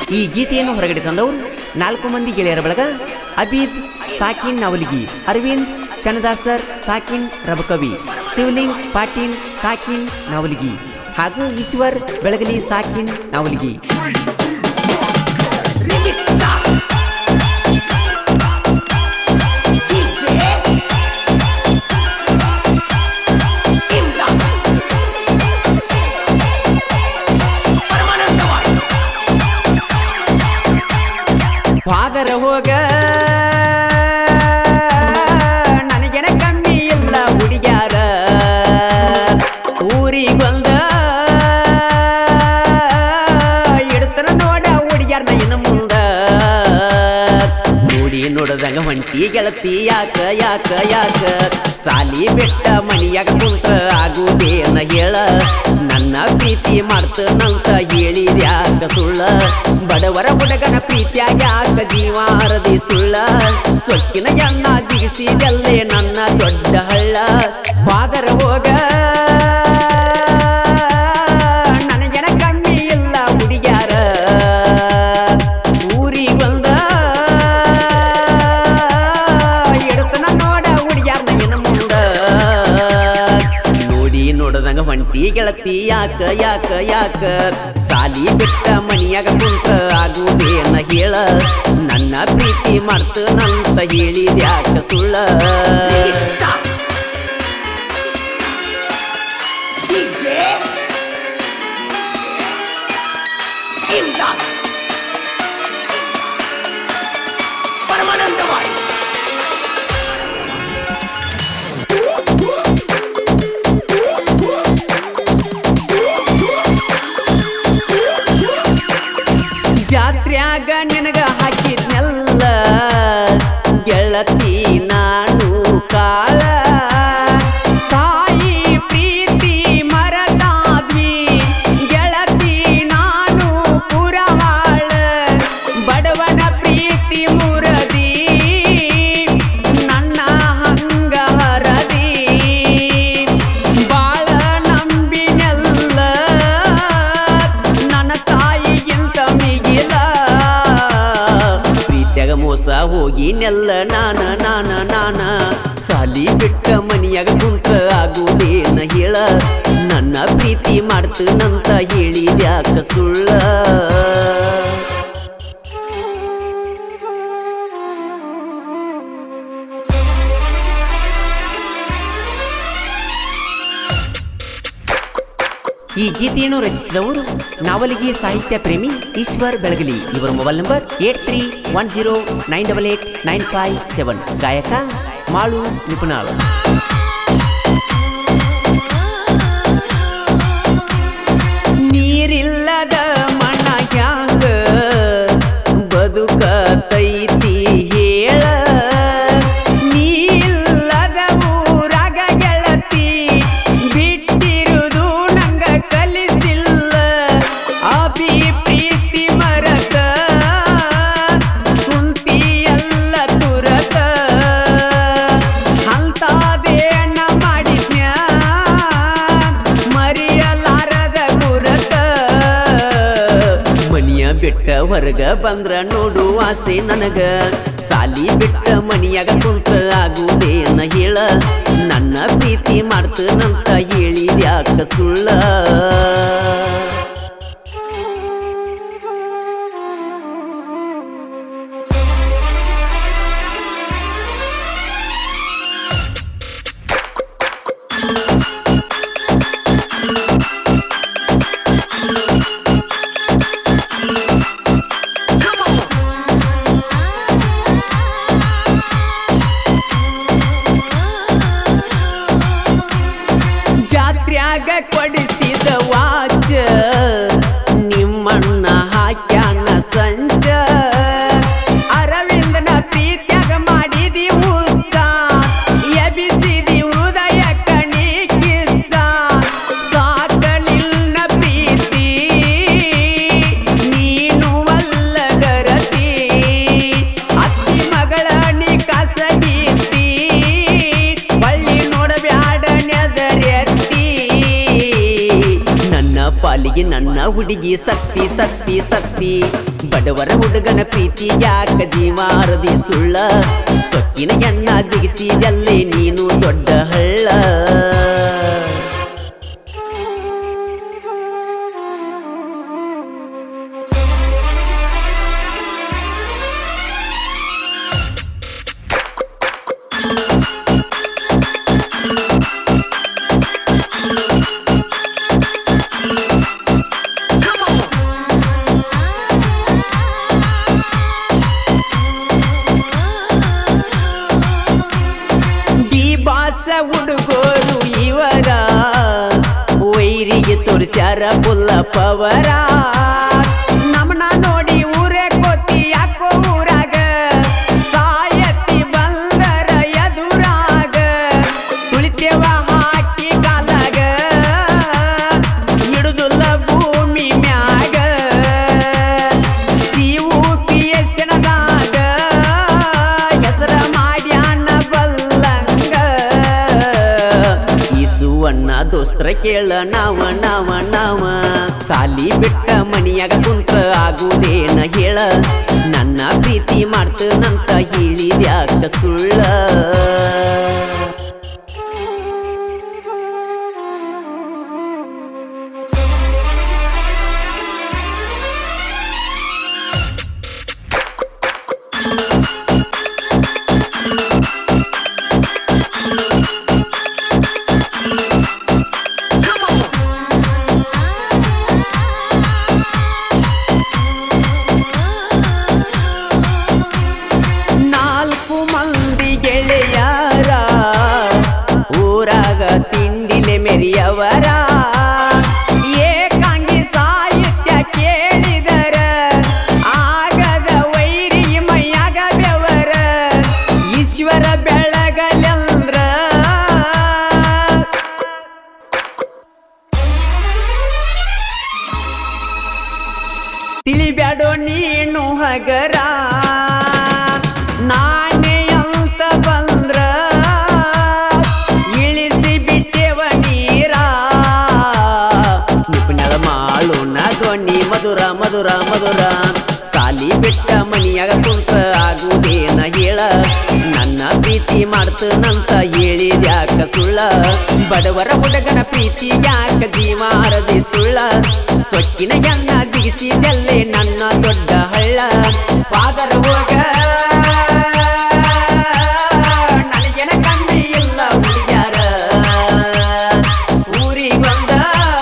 ಈ ಗೀತೆಯನ್ನು ಹೊರಗಡೆ ತಂದವರು ನಾಲ್ಕು ಮಂದಿ ಗೆಳೆಯರ ಬಳಗ ಅಬೀದ್ ಸಾಕಿನ್ ನವಲಿಗಿ ಅರವಿಂದ್ ಚನ್ನದಾಸರ್ ಸಾಕಿನ್ ರಬಕವಿ ಶಿವಲಿಂಗ್ ಪಾಟೀಲ್ ಸಾಕಿನ್ ನವಲಿಗಿ ಹಾಗೂ ಈಶ್ವರ್ ಬೆಳಗಲಿ ಸಾಕಿನ್ ನವಲಿಗಿ Remix Stop. DJ. Imdad. Paramanandawadi ಫಾದರ ಹೋಗ ನನಗೆನ ಕಮ್ಮಿ ಇಲ್ಲ ಹುಡುಗ್ಯಾರ ಊರಿಗೊಂದ ಇಡ್ತಾರ ನೋಡ ಹುಡುಗ್ಯಾರ್ನ ಇನ್ನು ಮುಂದ ನೋಡಿ ನೋಡದಂಗ ಹೊಂಟಿ ಗೆಳತಿ ಯಾಕ ಯಾಕ ಯಾಕ ಸಾಲಿ ಬೆಟ್ಟ ಮನಿಯಾಗ ಕುಂತ ಆಗುದೇನ ಹೇಳ ನನ್ನ ಪ್ರೀತಿ ಮಾಡ್ತನಂತ ಹೇಳಿದ್ಯಾಕ ಸುಳ್ಳ ಬಡವರ ಹುಡುಗನ ಪ್ರೀತಿಯಾಗ ಯಾಕ ಜೀವ ಹರದಿ ಸುಳ್ಳ ಸೊಕ್ಕಿನ ಎಣ್ಣ ಜಿಗಿಸಿದಲ್ಲೇ ನನ್ನ ದೊಡ್ಡ ಹಳ್ಳ ಫಾದರ ಹೋಗ ನನಗೆನ ಕಮ್ಮಿ ಇಲ್ಲ ಹುಡುಗ್ಯಾರ ಊರಿಗೊಂದ ಎಡತನ ನೋಡ ಹುಡುಗ್ಯಾರ್ನ ಇನ್ನ ಮುಂದ ನೋಡಿ ನೋಡದಂಗ ಹೊಂಟಿ ಗೆಳತಿ ಯಾಕ ಯಾಕ ಯಾಕ ಸಾಲಿ ಬಿಟ್ಟ ಮನಿಯಾಗ ಕುಂತ ಆಗುದೇನ ಹೇಳ ನನ್ನ ಪ್ರೀತಿ ಮಾಡ್ತನಂತ ಹೇಳಿದ್ಯಾಕ ಸುಳ್ಳ Remix Stop. DJ. Imdad. Paramanandawadi ಜಾತ್ರ್ಯಾಗ ನಿನಗ ಹಾಕಿದ್ನೆಲ್ಲ ಗೆಳತಿ ನಾನು ಕಾಳ ತಾಯಿ ಪ್ರೀತಿ ಮರದಾದ್ವಿ ಗೆಳತಿ ನಾನು ಪುರವಾಳ ಬಡವನ ಪ್ರೀತಿ ಮುರದಿ ನನ್ನ ಹಂಗ ಹರದಿ ಬಾಳ ನಂಬಿನೆಲ್ಲ ನನ್ನ ತಾಯಿಗಿಂತ ಮಿಗಿಲ ಪ್ರೀತ್ಯಾಗ ಮೋಸ ಹೋಗಿ ನೆಲ್ಲ ನಾನ ನಾನ ನಾನ ಸಾಲಿ ಬಿಟ್ಟ ಮನಿಯಾಗ ಕುಂತ ಆಗುದೇನ ಹೇಳ ನನ್ನ ಪ್ರೀತಿ ಮಾಡ್ತನಂತ ಹೇಳಿದ್ಯಾಕ ಸುಳ್ಳ ಈ ಗೀತೆಯನ್ನು ರಚಿಸಿದವರು ನಾವಲಿಗೆ ಸಾಹಿತ್ಯ ಪ್ರೇಮಿ ಈಶ್ವರ್ ಬೆಳಗಲಿ ಇವರ mobile number eight three one zero nine double eight nine five seven ಗಾಯಕ ಮಾಳು ನಿಪುಣಾಳ್ ನೀರಿಲ್ಲದ ಮನ ಹ್ಯಾಂಗ ಬದುಕತೈತಿ ಹೇಳ ನೀಲ್ಲದ ಊರಾಗ ಗೆಳತಿ ಬಿಟ್ಟಿರುವುದು ನಂಗ ಕಲಿಸಿಲ್ಲ ಅಭಿ ಪ್ರೀತಿ ಮರತ ಕುಂತಿ ಎಲ್ಲ ತುರತ ಅಂತದೇನ ಮಾಡಿದ್ನ್ಯ ಮರಿಯಲಾರದ ಗುರತ ಮನಿಯ ಬಿಟ್ಟ ಹೊರಗ ಬಂದ್ರ ನೋಡು ಆಸೆ ನನಗ ಸಾಲಿ ಬಿಟ್ಟ ಮನಿಯಾಗ ಕುಂತ ಆಗುದೇನ ಹೇಳ ನನ್ನ ಪ್ರೀತಿ ಮಾಡ್ತನಂತ ಹೇಳಿದ್ಯಾಕ ಸುಳ್ಳ ಜಾತ್ರ್ಯಾಗ ಕೊಡಿಸಿದ ವಾಚ ಪಾಲಿಗೆ ನನ್ನ ಹುಡುಗಿ ಸತ್ತಿ ಸತ್ತಿ ಸತ್ತಿ ಬಡವರ ಹುಡುಗನ ಪ್ರೀತಿ ಯಾಕ ಜೀವಾರದಿ ಸುಳ್ಳ ಸೊಕ್ಕಿನ ಎಣ್ಣ ಜಿಗಿಸಿದಲ್ಲೇ ನೀನು ದೊಡ್ಡ ಹಳ್ಳ ಡಿ ಬಾಸ ಹುಡುಗೋರು ಇವರ ವೈರಿಗೆ ತೋರಿಸ್ಯಾರ ಪುಲ್ಲ ಪವರ ನಮ್ಮನ ನೋಡಿ ಊರೇ ಕೋತಿ ಯಾಕೋ ಊರಾಗ ಸಾಯತಿ ಬಂದರ ಎದುರಾಗ ತುಳಿತೇವ ಹಾಕಿ ಕಾಲಾಗ ಇಡುದುಲ್ಲ ಭೂಮಿ ಮ್ಯಾಗ ಸಿವು ಪಿ ಎಸ್ ಎಣದಾಗ ಹೆಸರ ಮಾಡ್ಯಾನ ಬಲ್ಲಂಗ ಇಸುವಣ್ಣ ದೋಸ್ತ್ರ ಕೇಳ ನಾವ ನಾವ ನಾವ ಸಾಲಿ ಬಿಟ್ಟ ಮನಿಯಾಗ ಕುಂತ ಆಗುದೇನ ಹೇಳ ನನ್ನ ಪ್ರೀತಿ ಮಾಡ್ತನಂತ ಹೇಳಿದ್ಯಾಕ ಸುಳ್ಳ ನಾಲ್ಕು ಮಂದಿ ಗೆಳೆಯರ ಊರಾಗ ತಿಂಡಿಲೆ ಮೆರಿಯವರ ಏಕಾಂಗಿ ಸಾಹಿತ್ಯ ಕೇಳಿದರ ಆಗದ ವೈರಿ ಮೈಯಾಗ ಬೆವರ ಈಶ್ವರ ಬೆಳಗಲೆಂದ್ರ ತಿಳಿಬ್ಯಾಡೋ ನೀನು ಹಗರ ನಾನೇ ಅಂತ ಬಂದ್ರ ಇಳಿಸಿ ಬಿಟ್ಟೆವ ನೀರ ನಿಪುಣಳ ಮಾಳು ಧ್ವನಿ ಮಧುರ ಮಧುರ ಮಧುರ ಸಾಲಿ ಬಿಟ್ಟ ಮನಿಯಾಗ ಕುಂತ ಆಗುದೇನ ಹೇಳ ನನ್ನ ಪ್ರೀತಿ ಮಾಡ್ತನಂತ ಹೇಳಿದ್ಯಾಕ ಸುಳ್ಳ ಬಡವರ ಹುಡುಗನ ಪ್ರೀತಿ ಯಾಕ ಜೀವಾರದಿ ಸುಳ್ಳ ಸೊಕ್ಕಿನ ಎಣ್ಣ ಜಿಗಿಸಿದಲ್ಲೇ ನನ್ನ ದೊಡ್ಡ ಹಳ್ಳ ಪಾದರ ಹೋಗ ನನಗೆನ ಕಮ್ಮಿ ಇಲ್ಲ ಹುಡುಗ್ಯಾರ ಊರಿಗೆ ಬಂದ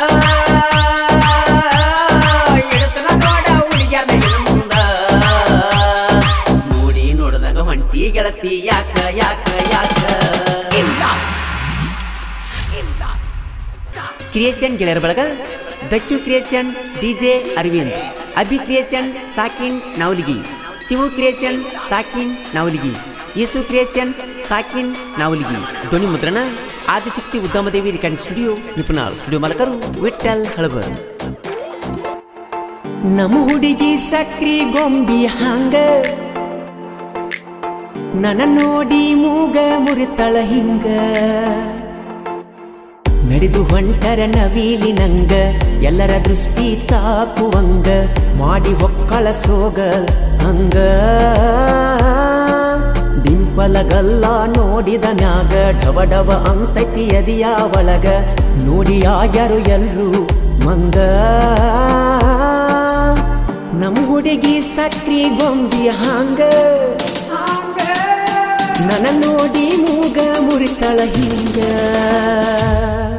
ಇಡತನ ನೋಡ ಹುಡುಗ್ಯಾರ ಇನ್ನು ಮುಂದ ನೋಡಿ ನೋಡ್ದಂಗ ಹೊಂಟಿ ಗೆಳತಿ ಯಾಕ ಯಾಕ ಯಾಕ ಕ್ರಿಯೇಷನ್ ಗೆಳೆಯರ ಬಳಗ Dachchu creation DJ Aravind Abhi creation ಸಾಕಿನ್ ನವಲಿಗಿ ಶಿವು ಕ್ರಿಯೇಷನ್ ಸಾಕಿನ್ ನವಲಿಗಿ ಯೇಸು ಕ್ರಿಯೇಷನ್ಸ್ ಸಾಕಿನ್ ನವಲಿಗಿ ಧ್ವನಿ ಮುದ್ರಣ Adishakti Uddamadevi recording studio Nipunal studio ಮಾಲಕರು ವಿಠಲ್ ಹಳಬರ್ ನಮ್ಮ ಹುಡುಗಿ ಸಕ್ರಿ ಗೊಂಬಿ ಹಂಗ ನನ್ನ ನೋಡಿ ಮೂಗ ಮುರಿತಳ ಹಿಂಗ ನಡೆದು ಹೊಂಟರ ನವೀಲಿ ನಂಗ ಎಲ್ಲರ ದೃಷ್ಟಿ ತಾಕುವಂಗ ಮಾಡಿ ಹೊಕ್ಕಳ ಸೋಗ ಹಂಗ ಡಿಂಪಲಗಲ್ಲ ನೋಡಿದ ನ್ಯಾಗ ಡವ ಡವ ಅಂತೈತಿ ಎದಿಯ ಒಳಗ ನೋಡಿ ಆಗ್ಯಾರು ಎಲ್ರು ಮಂಗ ನಮ್ ಹುಡುಗಿ ಸಕ್ರಿ ಗೊಂಬಿ ಹಾಂಗ ನನ್ನ ನೋಡಿ ಮೂಗ ಮುರಿತಳ ಹಿಂಗ